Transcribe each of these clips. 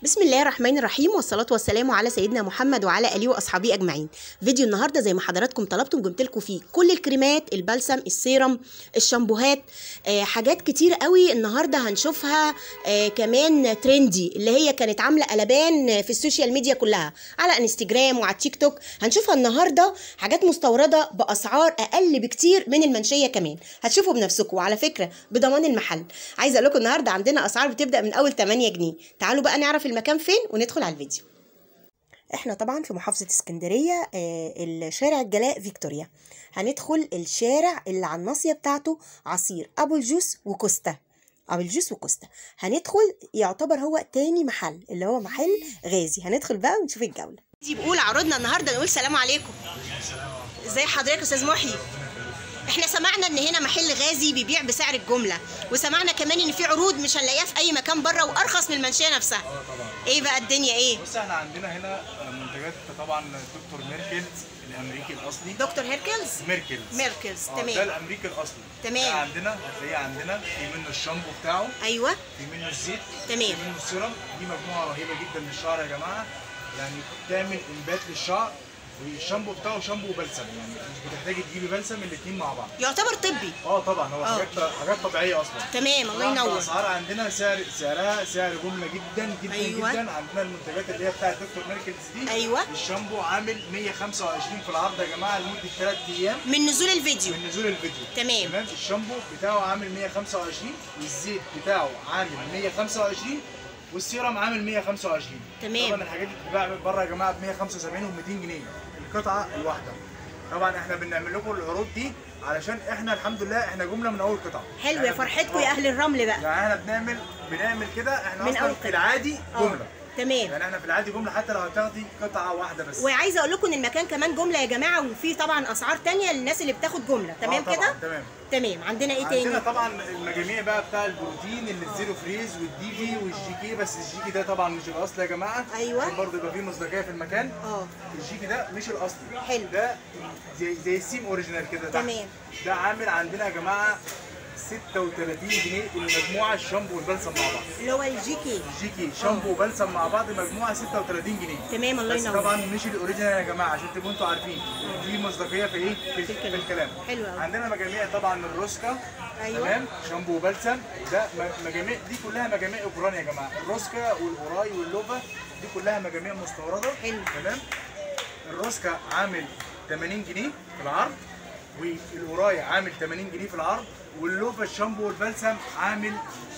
بسم الله الرحمن الرحيم والصلاة والسلام على سيدنا محمد وعلى آله وأصحابه أجمعين فيديو النهاردة زي ما حضراتكم طلبتم جبت لكم فيه كل الكريمات البلسم السيرم الشامبوهات آه حاجات كتير قوي النهاردة هنشوفها آه كمان ترندي اللي هي كانت عاملة قلبان في السوشيال ميديا كلها على انستجرام وعلى تيك توك هنشوفها النهاردة حاجات مستوردة بأسعار أقل بكتير من المنشية كمان هتشوفوا بنفسكم وعلى فكرة بضمان المحل عايزة أقول لكم النهاردة عندنا أسعار بتبدأ من أول 8 جنيه تعالوا بقى نعرف المكان فين وندخل على الفيديو احنا طبعا في محافظة اسكندرية آه، الشارع الجلاء فيكتوريا هندخل الشارع اللي على الناصية بتاعته عصير ابو الجوس وكوستا ابو الجوس وكوستا هندخل يعتبر هو تاني محل اللي هو محل غازي هندخل بقى ونشوف الجولة دي بقول عرضنا النهارده نقول سلام عليكم ازي حضرتك يا استاذ محيي احنا سمعنا ان هنا محل غازي بيبيع بسعر الجمله وسمعنا كمان ان في عروض مش هنلاقيها في اي مكان بره وارخص من المنشيه نفسها اه طبعا ايه بقى الدنيا ايه بص احنا عندنا هنا منتجات طبعا دكتور ميركل الامريكي الاصلي دكتور هيركلز ميركل ميركلز اه ده تمام الامريكي الاصلي تمام. ده عندنا هتلاقيه عندنا في منه الشامبو بتاعه ايوه في منه الزيت تمام. في منه السيرم دي مجموعه رهيبه جدا للشعر يا جماعه يعني تعمل انبات للشعر والشامبو بتاعه شامبو وبلسم يعني مش بتحتاجي تجيبي بلسم الاثنين مع بعض يعتبر طبي اه طبعا هو اه. حاجات حاجات طبيعيه اصلا تمام الله طبعاً ينور الاسعار عندنا سعر سعرها سعر جمله جدا جدا أيوة. جدا عندنا المنتجات اللي هي بتاعت دكتور ميركلز دي أيوة. الشامبو عامل 125 في العرض يا جماعه لمده 3 ايام من نزول الفيديو من نزول الفيديو تمام. تمام الشامبو بتاعه عامل 125 والزيت بتاعه عامل 125 والسيرم عامل 125 تمام. طبعا الحاجات دي بتتباع بره يا جماعه ب 175 و 200 جنيه القطعه الواحده طبعا احنا بنعمل لكم العروض دي علشان احنا الحمد لله احنا جمله من اول قطعه حلو يا يعني- فرحتكم يا آه. اهل الرمل بقى يعني احنا بنعمل بنعمل كده احنا من اصلا أول في قطعة. العادي اه جمله تمام يعني احنا في العادي جمله حتى لو هتاخدي قطعه واحده بس وعايزه اقول لكم ان المكان كمان جمله يا جماعه وفي طبعا اسعار تانية للناس اللي بتاخد جمله تمام آه طبعاً، كده تمام تمام عندنا ايه عندنا تاني طبعا المجاميع بقى بتاع البروتين اللي الزيرو فريز والدي في والجي كي بس الجي كي ده طبعا مش الاصل يا جماعه أيوة. عشان برضه يبقى فيه مصداقيه في المكان اه الجي كي ده مش الاصلي حلو. ده زي زي السيم اوريجينال كده تحت. تمام. ده عامل عندنا يا جماعه 36 جنيه المجموعه الشامبو والبلسم مع بعض اللي هو الجي كي جيكي شامبو وبلسم مع بعض مجموعه 36 جنيه تمام الله بس ينور طبعا مش الاوريجينال يا جماعه عشان تبقوا انتوا عارفين في مصداقيه في ايه في, في, الكلام. الكلام حلو أوي. عندنا مجاميع طبعا الروسكا أيوة. تمام شامبو وبلسم ده م- مجاميع دي كلها مجاميع اوكرانيا يا جماعه الروسكا والاوراي واللوفا دي كلها مجاميع مستورده حلو. تمام الروسكا عامل 80 جنيه في العرض والاوراي عامل 80 جنيه في العرض واللوفا الشامبو والبلسم عامل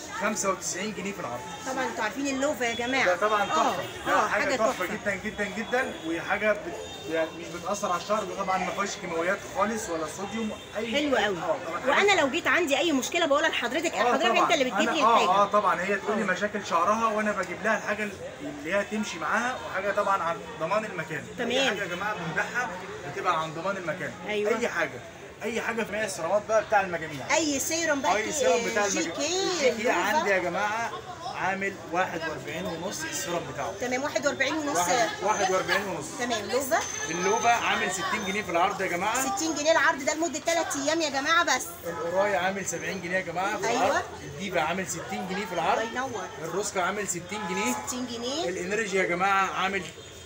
95 جنيه في العرض طبعا انتوا عارفين اللوفا يا جماعه ده طبعا اه تحفه ده اه حاجه, حاجه تحفه تحفه جدا جدا جدا وحاجه بت... يعني مش بتاثر على الشعر طبعا ما فيهاش كيماويات خالص ولا صوديوم اي حلو قوي اه طبعا وانا لو جيت عندي اي مشكله بقولها لحضرتك آه حضرتك طبعاً. انت اللي بتجيب أنا- لي اه اه الحاجه طبعا هي تقول لي مشاكل شعرها وانا بجيب لها الحاجه اللي هي تمشي معاها وحاجه طبعا عن ضمان المكان تمام. اي حاجه يا جماعه بنبيعها بتبقى عن ضمان المكان أيوة. اي حاجه اي حاجه في مياه السيرامات بقى بتاع المجاميع اي سيرم بقى اي سيرم بتاع جي المجاميع كي الجي كي عندي يا جماعه عامل 41 ونص السيرم بتاعه تمام 41 ونص واحد- 41 ونص تمام لوفا اللوبا عامل 60 جنيه في العرض يا جماعه 60 جنيه العرض ده لمده 3 ايام يا جماعه بس القرايه عامل 70 جنيه يا جماعه في أيوة. العرض الديفا عامل 60 جنيه في الله العرض ينور الروسكا عامل 60 جنيه 60 جنيه الانرجي يا جماعه عامل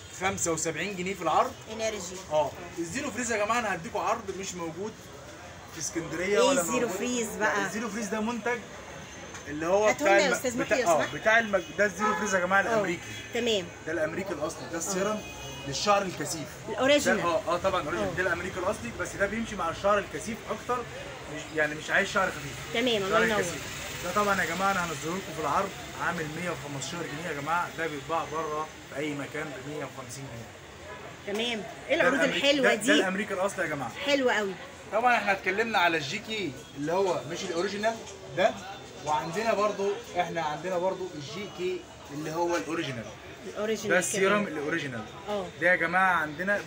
75 جنيه في العرض انرجي اه الزيرو فريز يا جماعه انا هديكم عرض مش موجود في اسكندريه إيه ولا الزيرو موجود- فريز لا، بقى؟ الزيرو فريز ده منتج اللي هو هاتوا بتاع لنا يا الم- أستاذ بتاع محي لو اه سمحت. بتاع المج... ده الزيرو فريز يا جماعه اه الامريكي تمام ده الامريكي الاصلي ده السيرم للشعر الكثيف الاوريجينال ده اه اه طبعا اوريجينال اه. ده الامريكي الاصلي بس ده بيمشي مع الشعر الكثيف اكتر مش يعني مش عايز شعر خفيف تمام الله شعر ينور الكثيف ده طبعا يا جماعه انا هنزله لكم في العرض عامل 115 جنيه يا جماعه ده بيتباع بره في اي مكان ب 150 جنيه تمام ايه ده العروض الأمريكي- الحلوه ده, ده دي الامريكي الاصلي يا جماعه حلوه قوي طبعا احنا اتكلمنا على الجيكي اللي هو مش الاوريجينال ده وعندنا برضو احنا عندنا برضو الجيكي اللي هو الاوريجينال الاوريجينال ده السيرم كمان. الاوريجينال اه ده يا جماعه عندنا ب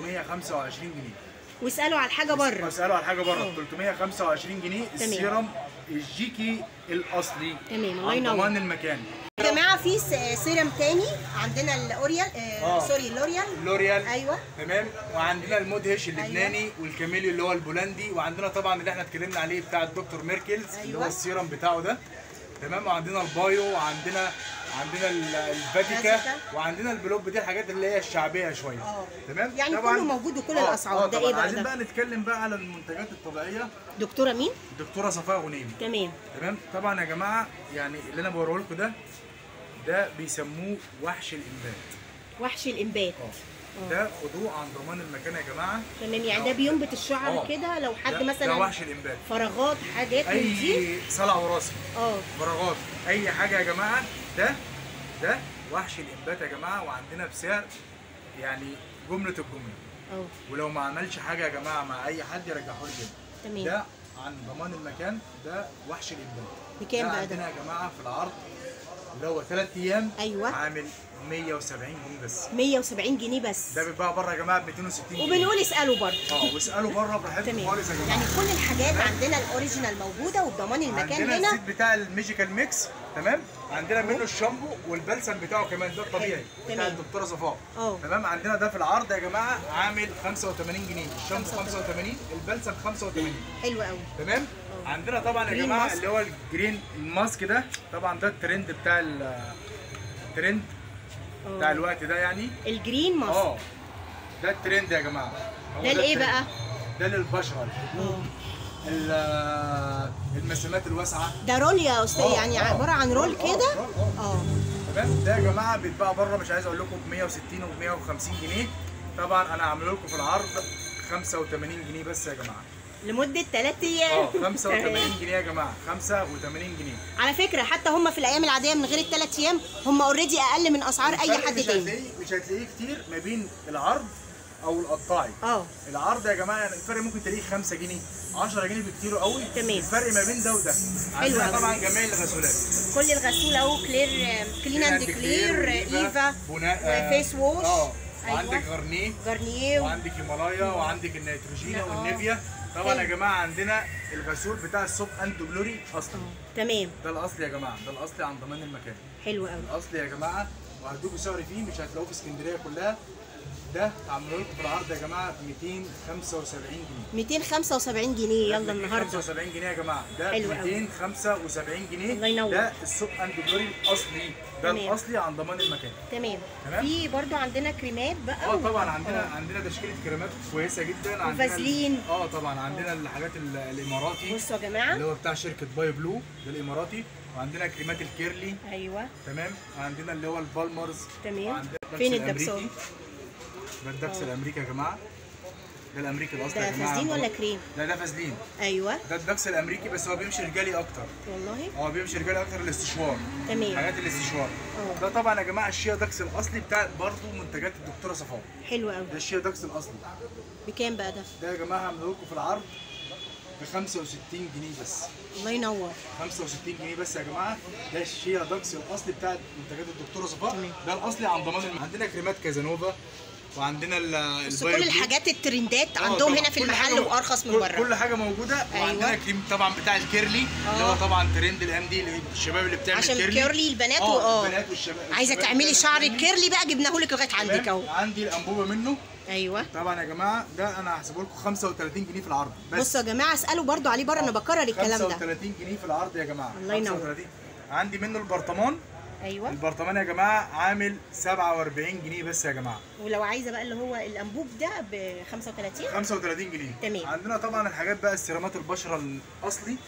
325 جنيه واسالوا على الحاجه بره مسألة على حاجه بره اه. 325 جنيه تمام. السيرم الجيكي الاصلي تمام، الله عن ينور. ضمان المكان يا جماعه في س- سيرم تاني عندنا الاوريال آه اه. سوري لوريال لوريال ايوه تمام وعندنا المدهش اللبناني والكاميليو اللي هو البولندي وعندنا طبعا اللي احنا اتكلمنا عليه بتاع الدكتور ميركلز اللي هو أيوة. السيرم بتاعه ده تمام وعندنا البايو وعندنا عندنا ال- الفاتيكا فاتيكا. وعندنا البلوب دي الحاجات اللي هي الشعبيه شويه اه. تمام يعني طبعاً- كله موجود وكل آه، الأسعار. آه ده طبعاً. إيه بقى عايزين ده؟ بقى نتكلم بقى على المنتجات الطبيعيه دكتوره مين الدكتوره صفاء غنيم تمام تمام طبعا يا جماعه يعني اللي انا بوريه لكم ده ده بيسموه وحش الانبات وحش الانبات اه ده خدوه عن ضمان المكان يا جماعه تمام يعني ده بينبت الشعر آه. كده لو حد ده, ده مثلا وحش الانبات فراغات حاجات من دي اي صلع وراثي اه فراغات اي حاجه يا جماعه ده ده وحش الانبات يا جماعه وعندنا بسعر يعني جمله الجمله اه ولو ما عملش حاجه يا جماعه مع اي حد يرجعه لي جدا تمام ده عن ضمان المكان ده وحش الانبات بكام ده بقى عندنا ده يا جماعه في العرض اللي هو ثلاث ايام أيوة. عامل 170 جنيه بس 170 جنيه بس ده بيتباع بره يا جماعه ب 260 جنيه وبنقول اسالوا برضه اه واسالوا بره براحتكم تمام خالص يا جماعه يعني كل الحاجات عندنا الاوريجينال موجوده وبضمان المكان عندنا هنا الزيت بتاع الميجيكال ميكس تمام عندنا منه الشامبو والبلسم بتاعه كمان ده الطبيعي بتاع تمام. الدكتوره صفاء اه. تمام عندنا ده في العرض يا جماعه عامل 85 جنيه الشامبو 85 البلسم 85 حلو قوي تمام اه. عندنا طبعا يا جرين جماعه ماسك. اللي هو الجرين الماسك ده طبعا ده الترند بتاع ال- الترند بتاع اه. الوقت ده يعني الجرين ماسك اه ده الترند يا جماعه هو ده لايه الترند. بقى ده للبشره اه. ال- المسامات الواسعه ده رول يا استاذ آه، يعني آه. عباره عن رول آه، كده رول، آه. اه تمام ده يا جماعه بيتباع بره مش عايز اقول لكم ب 160 و 150 جنيه طبعا انا عامله لكم في العرض 85 جنيه بس يا جماعه لمده 3 اه ايام 85 جنيه يا جماعه 85 جنيه على فكره حتى هم في الايام العاديه من غير الثلاث ايام هم اوريدي اقل من اسعار اي الفرق حد مش تاني هتلاقيه مش هتلاقيه كتير ما بين العرض او القطاعي اه العرض يا جماعه يعني الفرق ممكن تلاقيه 5 جنيه 10 جنيه بكتير قوي تمام. الفرق ما بين ده وده حلو عندنا أوي. طبعا جميع الغسولات كل الغسول اهو كلير كلين اند كلير ايفا بناء فيس ووش اه أيوة. وعندك غرنيه جارنيه وعندك هيمالايا وعندك النيتروجينا آه. والنيفيا طبعا يا حلو. جماعه عندنا الغسول بتاع الصوب اند جلوري اصلي تمام ده الاصلي يا جماعه ده الاصلي عن ضمان المكان حلو قوي الاصلي يا جماعه وهدوكوا سعر فيه مش هتلاقوه في اسكندريه كلها ده عملوا لكم في العرض يا جماعه ب 275 جنيه 275 جنيه يلا النهارده 275 جنيه يا جماعه ده حلو أوي. 275 جنيه الله ينور. ده السوق اند جلوري الاصلي ده تمام. الاصلي عن ضمان المكان تمام تمام. في برضو عندنا كريمات بقى اه طبعا عندنا آه. عندنا تشكيله كريمات كويسه جدا عندنا ال- وفازلين. اه طبعا عندنا الحاجات ال- الاماراتي بصوا يا جماعه اللي هو بتاع شركه باي بلو ده الاماراتي وعندنا كريمات الكيرلي ايوه تمام وعندنا اللي هو البالمرز تمام. وعندنا فين الدبس الدبسات؟ الأمريكي. ده الدبس الامريكي يا جماعه ده الامريكي الاصلي ده يا جماعه فازلين ولا كريم لا ده فازلين ايوه ده الدبس الامريكي بس هو بيمشي رجالي اكتر والله هو بيمشي رجالي اكتر الاستشوار تمام حاجات الاستشوار اه. ده طبعا يا جماعه الشيا داكس الاصلي بتاع برضه منتجات الدكتوره صفاء حلو قوي ده الشيا داكس الاصلي بكام بقى ده ده يا جماعه عامله لكم في العرض ب 65 جنيه بس الله ينور 65 جنيه بس يا جماعه ده الشيا داكس الاصلي بتاع منتجات الدكتوره صفاء تمام. ده الاصلي عن ضمان الم- عندنا كريمات كازانوفا وعندنا ال بس البايو كل بلو. الحاجات الترندات آه عندهم طبعاً. هنا في كل المحل حاجة- وارخص من كل- بره كل حاجه موجوده أيوة. وعندنا كريم طبعا بتاع الكيرلي اللي هو آه. طبعا ترند الايام دي الشباب اللي بتعمل عشان كيرلي كيرلي البنات اه واه البنات والشباب عايزه الشباب تعملي بتعمل شعر كيرلي. الكيرلي بقى جبناه لك لغايه عندك تمام؟ اهو عندي الانبوبه منه ايوه طبعا يا جماعه ده انا هحسبه لكم 35 جنيه في العرض بس بصوا يا جماعه اسالوا برضو عليه بره انا بكرر الكلام ده 35 جنيه في العرض يا جماعه الله ينور. 35 عندي منه البرطمان ايوه البرطمان يا جماعه عامل 47 جنيه بس يا جماعه ولو عايزه بقى اللي هو الانبوب ده ب 35 35 جنيه تمام. عندنا طبعا الحاجات بقى السيرامات البشره الاصلي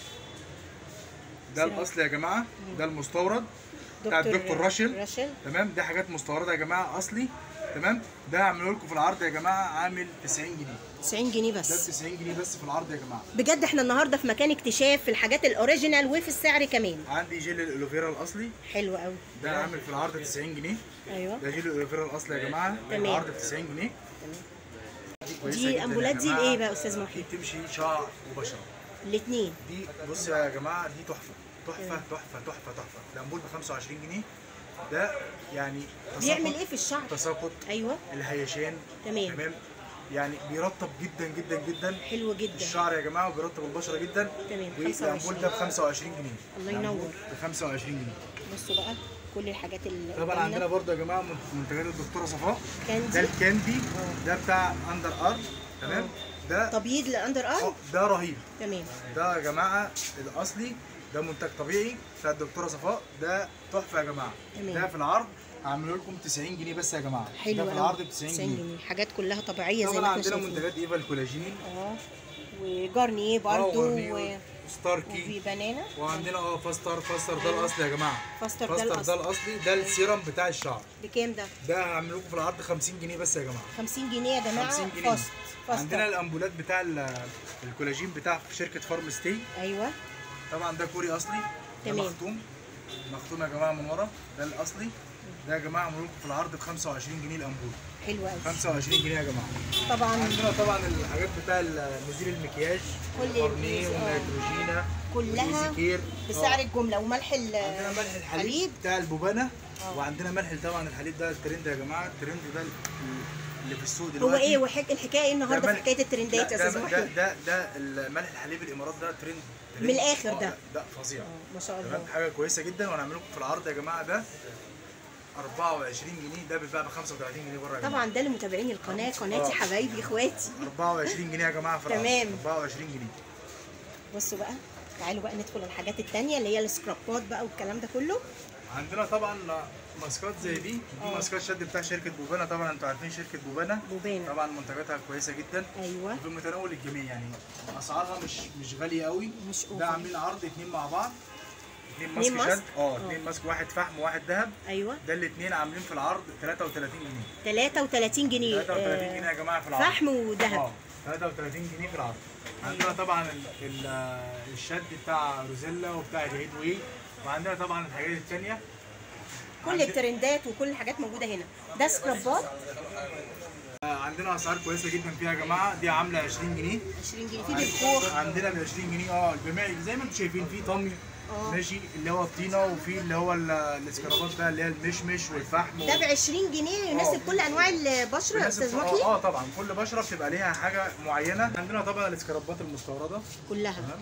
ده سيرام. الاصلي يا جماعه ده المستورد بتاع الدكتور راشل راشل تمام دي حاجات مستورده يا جماعه اصلي تمام ده هعمله لكم في العرض يا جماعه عامل 90 جنيه 90 جنيه ده بس 90 جنيه بس في العرض يا جماعه بجد احنا النهارده في مكان اكتشاف في الحاجات الاوريجينال وفي السعر كمان عندي جيل الالوفيرا الاصلي حلو قوي ده عامل في العرض 90 جنيه ايوه ده جيل الالوفيرا الاصلي يا جماعه تمام. العرض ب 90 جنيه كويسة دي جداً يا الامبولات دي جماعة. لايه بقى يا استاذ دي محمد بتمشي شعر وبشره الاثنين دي بص يا جماعه دي تحفه تحفه تحفه تحفه تحفه الامبول ب 25 جنيه ده يعني بيعمل تساقط- ايه في الشعر تساقط ايوه الهيشان تمام. تمام يعني بيرطب جدا جدا جدا حلو جدا الشعر يا جماعه وبيرطب البشره جدا تمام، والامبول 25. ده ب 25 جنيه الله الأمبول ينور. ب 25 جنيه بصوا بقى كل الحاجات اللي طبعا قدامنا. عندنا برضه يا جماعه منتجات الدكتوره صفاء كاندي. ده الكاندي ده بتاع اندر ارم تمام ده تبييض لاندر ارم آه، ده رهيب تمام ده يا جماعه الاصلي ده منتج طبيعي بتاع الدكتوره صفاء ده تحفه يا جماعه تمام. ده في العرض هعمله لكم 90 جنيه بس يا جماعه حلو ده في أوي. العرض ب 90 جنيه جنيه حاجات كلها طبيعيه زي طبعا ما احنا عندنا شايفين منتجات ايفا الكولاجين اه وجارنيه برضو و... ستاركي وفي بنانا وعندنا اه فاستر فاستر ده الاصلي يا جماعه فاستر ده فاستر ده الأصلي. الاصلي ده السيرم بتاع الشعر بكام ده ده هعمل لكم في العرض 50 جنيه بس يا جماعه 50 جنيه يا جماعه 50 جنيه فاست فاست عندنا الامبولات بتاع ال- الكولاجين بتاع شركه فارم ستي ايوه طبعا ده كوري اصلي ده تمام. مختوم مختوم يا جماعه من ورا ده الاصلي ده يا جماعه عملوا لكم في العرض ب 25 جنيه الامبول حلو قوي 25 جنيه يا جماعه طبعا عندنا طبعا الحاجات بتاع ال- مزيل المكياج كل والقرنيه البيز- آه. والنيتروجينا كلها والإيزيكير. بسعر آه. الجمله وملح ال- عندنا ملح الحليب بتاع البوبانه آه. وعندنا ملح طبعا الحليب ده الترند يا جماعه الترند ده ال- اللي في السوق هو دلوقتي ايه وحك... الحكايه ايه النهارده ده في ملح- حكايه الترندات لا، يا ده- استاذ ده محمود ده ده الملح الحليب الامارات ده ترند ترند. من الآخر آه، ده. ده فظيع آه، ما شاء تمام الله حاجه كويسه جدا وهنعمل لكم في العرض يا جماعه ده 24 جنيه ده بيتباع ب 35 جنيه بره يا جماعه طبعا ده لمتابعين القناه قناتي آه. حبايبي اخواتي 24 جنيه يا جماعه في العرض تمام. 24 جنيه بصوا بقى تعالوا بقى ندخل الحاجات التانية اللي هي السكرابات بقى والكلام ده كله عندنا طبعا ماسكات زي دي دي آه. ماسكات شد بتاع شركه بوبانا طبعا انتوا عارفين شركه بوبانا بوبانا طبعا منتجاتها كويسه جدا ايوه وفي متناول الجميع يعني اسعارها مش مش غاليه قوي مش ده أوفر. عاملين عرض اتنين مع بعض اتنين اتنين ماسك ماسك؟ شد اه آه. اتنين ماسك واحد فحم وواحد ذهب ايوه ده الاثنين عاملين في العرض 33 جنيه 33 جنيه 33 جنيه يا جماعه في العرض فحم وذهب اه 33 جنيه في العرض عندنا طبعا ال- ال- الشد بتاع روزيلا وبتاع جهيد واي وعندنا طبعا الحاجات الثانيه كل الترندات وكل الحاجات موجوده هنا ده سكرابات عندنا اسعار كويسه جدا فيها يا جماعه دي عامله 20 جنيه 20 جنيه في بالكوخ عندنا ب 20 جنيه اه الجميع زي ما انتم شايفين في طمي آه. ماشي اللي هو الطينه وفي اللي هو ال- الاسكرابات بقى اللي هي المشمش والفحم ده ب 20 جنيه يناسب آه. كل انواع البشره يا يناسب- استاذ اه مكي اه طبعا كل بشره بتبقى ليها حاجه معينه عندنا طبعا الاسكرابات المستورده كلها تمام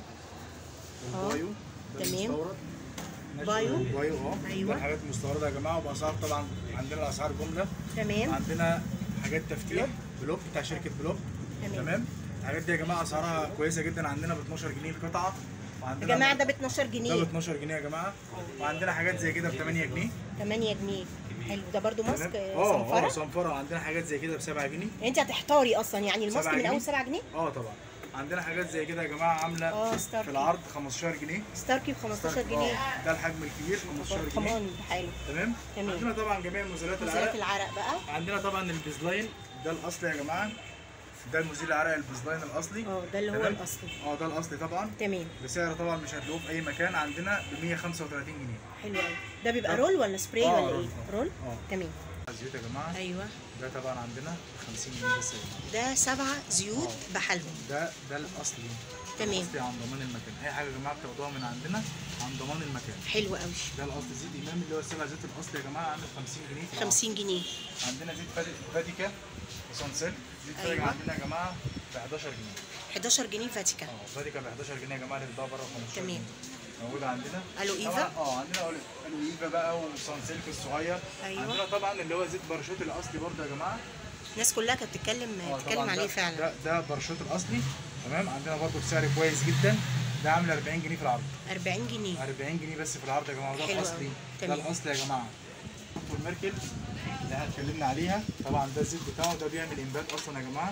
آه. والبايو ده تمام. المستورد. ماشي، بايو. بايو اه أيوة. ده الحاجات المستورده يا جماعه وباسعار طبعا عندنا الاسعار جمله تمام عندنا حاجات تفتيح بلوك بتاع شركه بلوك تمام. تمام الحاجات دي يا جماعه اسعارها كويسه جدا عندنا ب 12 جنيه القطعه يا وعندنا جماعه ده ب 12 ده ب جنيه 12 جنيه يا جماعه وعندنا حاجات زي كده ب 8 جنيه 8 جنيه حلو ده برضو ماسك تمام؟ آه، اه اه صنفره صنفره عندنا حاجات زي كده ب 7 جنيه يعني انت هتحتاري اصلا يعني الماسك سبعة من جنيه. اول 7 جنيه اه طبعا عندنا حاجات زي كده يا جماعه عامله اه ستاركي. في العرض 15 جنيه ستاركي ب 15 جنيه آه، ده الحجم الكبير 15 جنيه كمان حلو تمام تمام. عندنا طبعا جميع مزيلات نزلات العرق العرق بقى عندنا طبعا البيزلاين ده الاصلي يا جماعه ده المزيل العرق البيزلاين الاصلي اه ده اللي هو تمام؟ الاصلي اه ده الاصلي طبعا تمام بسعر طبعا مش هتلاقوه في اي مكان عندنا ب 135 جنيه حلو قوي ده بيبقى رول ولا سبراي آه، ولا رول. ايه رول اه تمام الزيوت يا جماعه ايوه ده طبعا عندنا ب 50 جنيه بس يا جماعه ده سبعة زيوت بحالهم ده ده الاصلي تمام. الاصلي عن ضمان المكان اي حاجه يا جماعه بتاخدوها من عندنا عن ضمان المكان حلو قوي ده الاصل زيت امام اللي هو السبع زيت الاصلي يا جماعه عامل 50 جنيه في العرض. 50 جنيه عندنا زيت فاتي- فاتيكا وسانسيل زيت فاتيكا أيوة. عندنا يا جماعه ب 11 جنيه 11 جنيه فاتيكا اه فاتيكا ب 11 جنيه يا جماعه اللي بتتباع بره 15 تمام. جنيه موجوده عندنا ألو إيفا؟ طبعاً- اه عندنا ألو- الو ايفا بقى وسانسيلك الصغير أيوة. عندنا طبعا اللي هو زيت برشوت الاصلي برضه يا جماعه الناس كلها كانت بتتكلم اه بتتكلم طبعاً عليه ده- فعلا ده ده برشوت الاصلي تمام عندنا برضه بسعر كويس جدا ده عامل 40 جنيه في العرض 40 جنيه 40 جنيه بس في العرض يا جماعه وده حلو الاصلي أوي. ده تمام. الاصلي يا جماعه دكتور ميركل اللي احنا اتكلمنا عليها طبعا ده الزيت بتاعه ده بيعمل انبات اصلا يا جماعه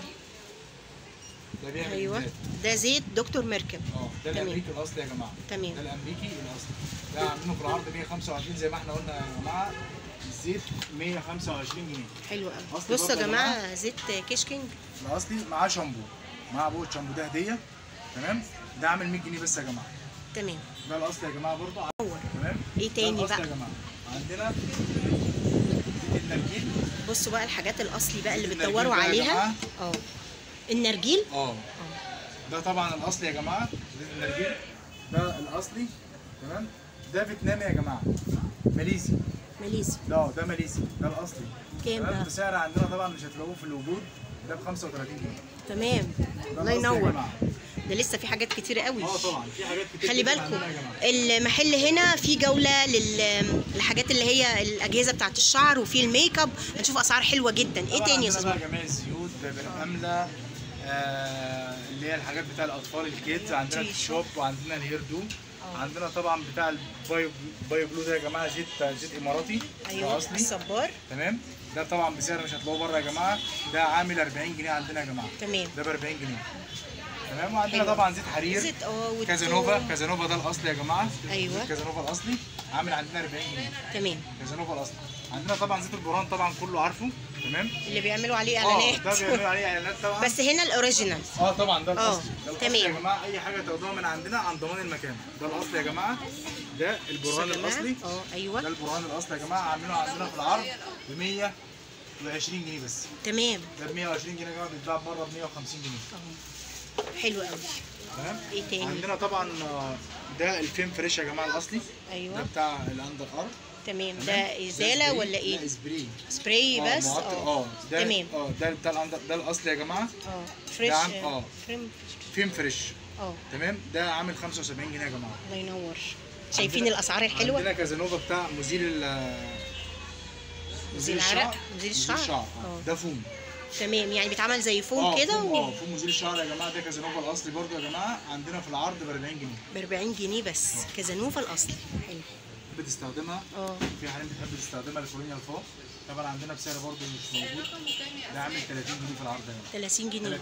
ده بيعمل ايوه انبات ده زيت دكتور مركب اه ده تمام. الامريكي الاصلي يا جماعه تمام. ده الامريكي الاصلي ده عاملينه في العرض 125 زي ما احنا قلنا يا جماعه الزيت 125 جنيه حلو قوي أصل بصوا يا برضه يا جماعه زيت كيشكينج الاصلي معاه شامبو معاه بوت شامبو ده هديه تمام ده عامل 100 جنيه بس يا جماعه تمام ده الاصلي يا جماعه برضه نور تمام إيه ده تاني الأصلي بقى؟ يا جماعه عندنا زيت النرجيل بصوا بقى الحاجات الاصلي بقى اللي النرجيل بتدوروا بقى يا عليها جماعة. اه النرجيل اه اه ده طبعا الاصلي يا جماعه زيت النرجيل ده الاصلي تمام ده فيتنامي يا جماعه ماليزي ماليزي ده ده ماليزي ده الاصلي كام تمام؟ ده؟ بسعر عندنا طبعا مش هتلاقوه في الوجود ده ب 35 جنيه تمام ده الله الأصلي يا ينور جماعة. ده لسه في حاجات كتير قوي اه طبعا في حاجات كتير خلي جداً بالكم عندنا يا جماعه المحل هنا في جوله لل- للحاجات اللي هي الاجهزه بتاعت الشعر وفي الميك اب هنشوف اسعار حلوه جدا ايه طبعاً تاني يا عندنا استاذ بقى محمد؟ جميع الزيوت بالامله آه اللي هي الحاجات بتاع الاطفال الكيدز عندنا تري الشوب وعندنا الهير دو آه. عندنا طبعا بتاع البايو بايو بلو ده يا جماعه زيت زيت اماراتي ده ايوه اصلي الصبار تمام ده طبعا بسعر مش هتلاقوه بره يا جماعه ده عامل 40 جنيه عندنا يا جماعه تمام ده ب 40 جنيه تمام وعندنا حلو. طبعا زيت حرير زيت اه والثوم. كازانوفا كازانوفا ده الاصلي يا جماعه أيوة. زيت كازانوفا الاصلي عامل عندنا 40 جنيه تمام كازانوفا الاصلي عندنا طبعا زيت البرهان طبعا كله عارفه تمام اللي بيعملوا عليه اه اعلانات ده بيعملوا عليه اعلانات طبعا بس هنا الاوريجينال اه طبعا ده اه، الاصلي ده الاصلي يا تمام. جماعه اي حاجه تاخدوها من عندنا عن ضمان المكان ده الاصلي يا جماعه ده البرهان يا جماعة. الاصلي اه ده ايوه البرهان الاصلي يا جماعه عاملينه عندنا في العرض ب 120 جنيه بس تمام ده ب 120 جنيه يا جماعه بيتباع بره ب 150 جنيه اه حلو قوي تمام ايه تاني عندنا طبعا آه، ده الفيم فريش يا جماعه الاصلي ده ايوه بتاع الاندر ار تمام تمام؟ ده ازاله سبراي. ولا ايه لا سبراي سبراي آه، بس معطر اه اه ده تمام اه ده بتاع الاندر ده الاصلي يا جماعه اه فريش عم- اه. فريم فيم فريش اه تمام ده عامل 75 جنيه يا جماعه الله ينور شايفين عندنا- الاسعار الحلوه عندنا كازانوفا بتاع مزيل ال مزيل العرق، مزيل الشعر. آه. اه. ده فوم تمام يعني بيتعمل زي فوم اه كده فوم اه و فوم مزيل الشعر يا جماعه ده كازانوفا الاصلي برضو يا جماعه عندنا في العرض ب 40 جنيه ب 40 جنيه بس كازانوفا الاصلي حلو تحب تستخدمها اه في حالات بتحب تستخدمها لكولونيا الفوق طبعا عندنا بسعر برضو مش موجود ده عامل 30 جنيه في العرض يا جماعه 30 جنيه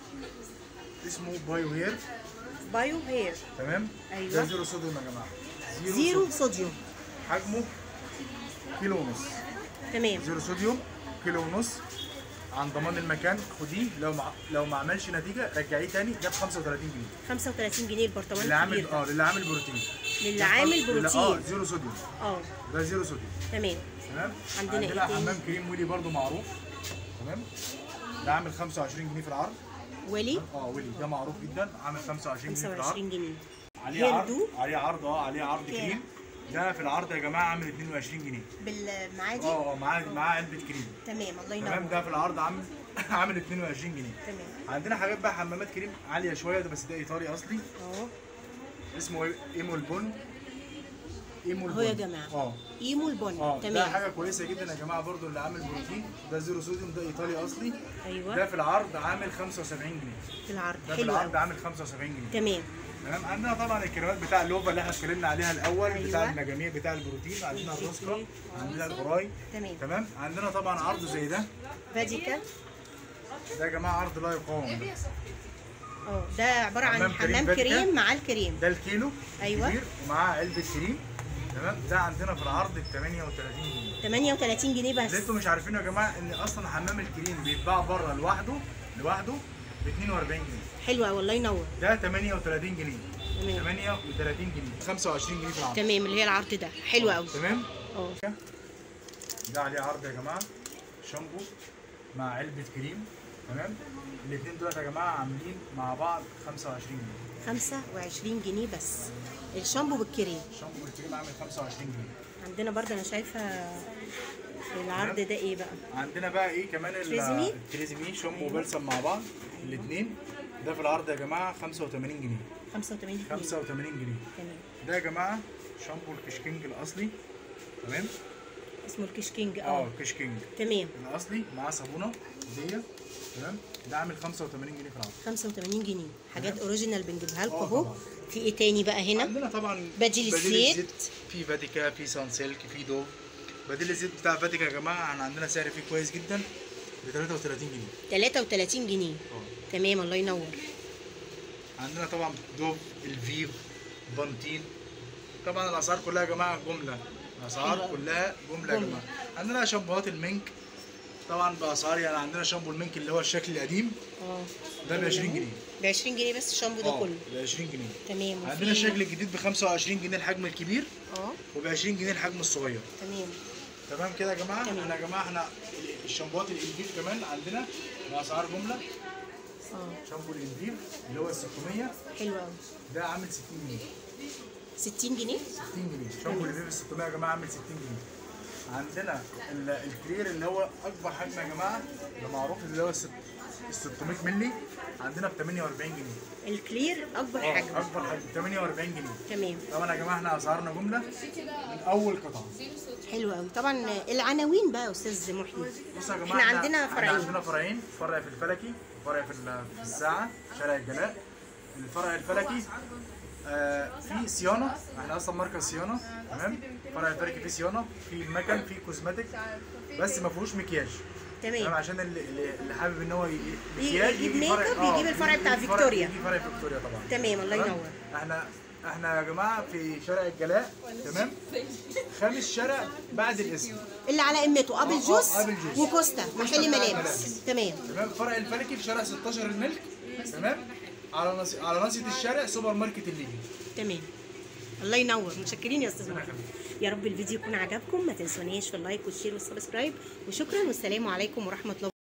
اسمه بايو هير بايو هير تمام أيوة. ده زيرو صوديوم يا جماعه زيرو صوديوم حجمه كيلو ونص تمام زيرو صوديوم كيلو ونص عن ضمان المكان خديه لو ما لو ما عملش نتيجه رجعيه تاني ده ب 35 جنيه 35 جنيه البرطمان اللي عامل الكبير ده. اه اللي عامل بروتين للي عامل اللي- اه بروتين زيرو صوديوم اه ده زيرو صوديوم تمام تمام عندنا إيه عندنا تاني؟ حمام كريم ويلي برضو معروف تمام ده عامل 25 جنيه في العرض ولي اه ويلي ده معروف جدا عامل 25 جنيه في العرض 25 جنيه عليه عرض هيردو؟ عليه عرض اه عليه عرض كام؟ كريم ده في العرض يا جماعه عامل 22 جنيه بالمعادي اه اه معاه معاه علبه كريم تمام الله تمام ينور ده في العرض عامل عامل 22 جنيه تمام عندنا حاجات بقى حمامات كريم عاليه شويه ده بس ده ايطالي اصلي اه اسمه ايمو البن ايمو اهو يا البن. جماعة. اه ايمو البن اه ده تمام حاجه كويسه جدا يا جماعه برضو اللي عامل بروتين ده زيرو صوديوم ده ايطالي اصلي ده ايوه في العرض عامل 75 جنيه في العرض ده في حلو العرض قوي عامل 75 جنيه تمام تمام عندنا طبعا الكريمات بتاع اللوفا اللي احنا اتكلمنا عليها الاول أيوة. بتاع المجاميع بتاع البروتين عندنا الروسكا عندنا القراي تمام تمام عندنا طبعا عرض زي ده فاديكا ده يا جماعه عرض لا يقاوم ده. اه ده عبارة عن حمام كريم حمام فاديكا. كريم مع الكريم ده الكيلو أيوة. كبير ومعاه علبه كريم تمام ده عندنا في العرض ب 38 جنيه 38 جنيه بس اللي انتوا مش عارفين يا جماعه ان اصلا حمام الكريم بيتباع بره لوحده لوحده ب 42 جنيه حلو قوي الله ينور ده 38 جنيه تمام 38 جنيه 25 جنيه في العرض تمام اللي هي العرض ده حلو قوي تمام اه ده عليه عرض يا جماعه شامبو مع علبه كريم تمام الاثنين دول يا جماعه عاملين مع بعض 25 جنيه 25 جنيه بس الشامبو بالكريم الشامبو بالكريم عامل 25 جنيه عندنا برضه انا شايفه العرض ده ايه بقى عندنا بقى ايه كمان ال- تريزمي؟ التريزمي شامبو وبلسم مع بعض الاثنين ده في العرض يا جماعه 85 جنيه 85 جنيه 85 جنيه تمام ده يا جماعه شامبو الكشكينج الاصلي تمام اسمه الكيش كينج اه اه الكشكينج تمام الاصلي معاه صابونه دي تمام ده عامل 85 جنيه في العرض 85 جنيه حاجات اوريجينال بنجيبها لكم آه اهو طبعاً. في ايه تاني بقى هنا عندنا طبعا بديل الزيت. في فاتيكا في سانسيلك في دوف بديل الزيت بتاع فاتيكا يا جماعه احنا عندنا سعر فيه كويس جدا ب 33 جنيه 33 جنيه اه تمام الله ينور عندنا طبعا دوف الفيف بانتين طبعا الاسعار كلها يا جماعه جمله الاسعار حلوة. كلها جمله يا جملة. جماعه عندنا شامبوهات المنك طبعا باسعار يعني عندنا شامبو المنك اللي هو الشكل القديم اه ده ب 20 جنيه ب 20 جنيه بس الشامبو ده اه كله ب 20 جنيه تمام وفي- عندنا الشكل الجديد ب 25 جنيه الحجم الكبير اه وب 20 جنيه الحجم الصغير تمام تمام كده يا جماعه تمام. احنا يا جماعه احنا الشامبوهات الانفيف كمان عندنا باسعار جمله اه شامبو الانفيف اللي هو ال 600 حلو قوي ده عامل 60 جنيه 60 جنيه 60 جنيه شامبو الانفيف ال 600 يا جماعه عامل 60 جنيه عندنا ال- الكلير اللي هو اكبر حجم يا جماعه اللي معروف اللي هو ال 600 مللي عندنا ب 48 جنيه الكلير اكبر اه حجم اكبر حجم 48 جنيه تمام طبعا يا جماعه احنا اسعارنا جمله من اول قطعه حلو قوي طبعا العناوين بقى يا استاذ محي بصوا يا جماعه احنا عندنا احنا فرعين. عندنا فرعين فرع في الفلكي وفرع في ال- في الساعه شارع الجلاء الفرع الفلكي آه في صيانه احنا اصلا ماركه صيانه تمام فرع الفرق فيه صيانه في مكن في كوزماتيك بس ما فيهوش مكياج تمام تمام عشان اللي, اللي اللي حابب ان هو ي- يجي- مكياج يجيب يجي ميك فرع- اب، آه، يجيب الفرع يجي بتاع فرع- فيكتوريا. يجي فرع فيكتوريا طبعا تمام الله تمام؟ ينور احنا احنا يا جماعه في شارع الجلاء تمام خامس شارع بعد الاسم اللي على قمته ابل آه، آه، جوس أبل جوس. وكوستا محل بتاع ملابس الملابس. تمام تمام فرع الفلكي في شارع 16 الملك تمام على نص... على ناصيه الشارع سوبر ماركت الليبي تمام الله ينور متشكرين يا استاذ محمد يا رب الفيديو يكون عجبكم ما تنسونيش في اللايك والشير والسبسكرايب وشكرا والسلام عليكم ورحمه الله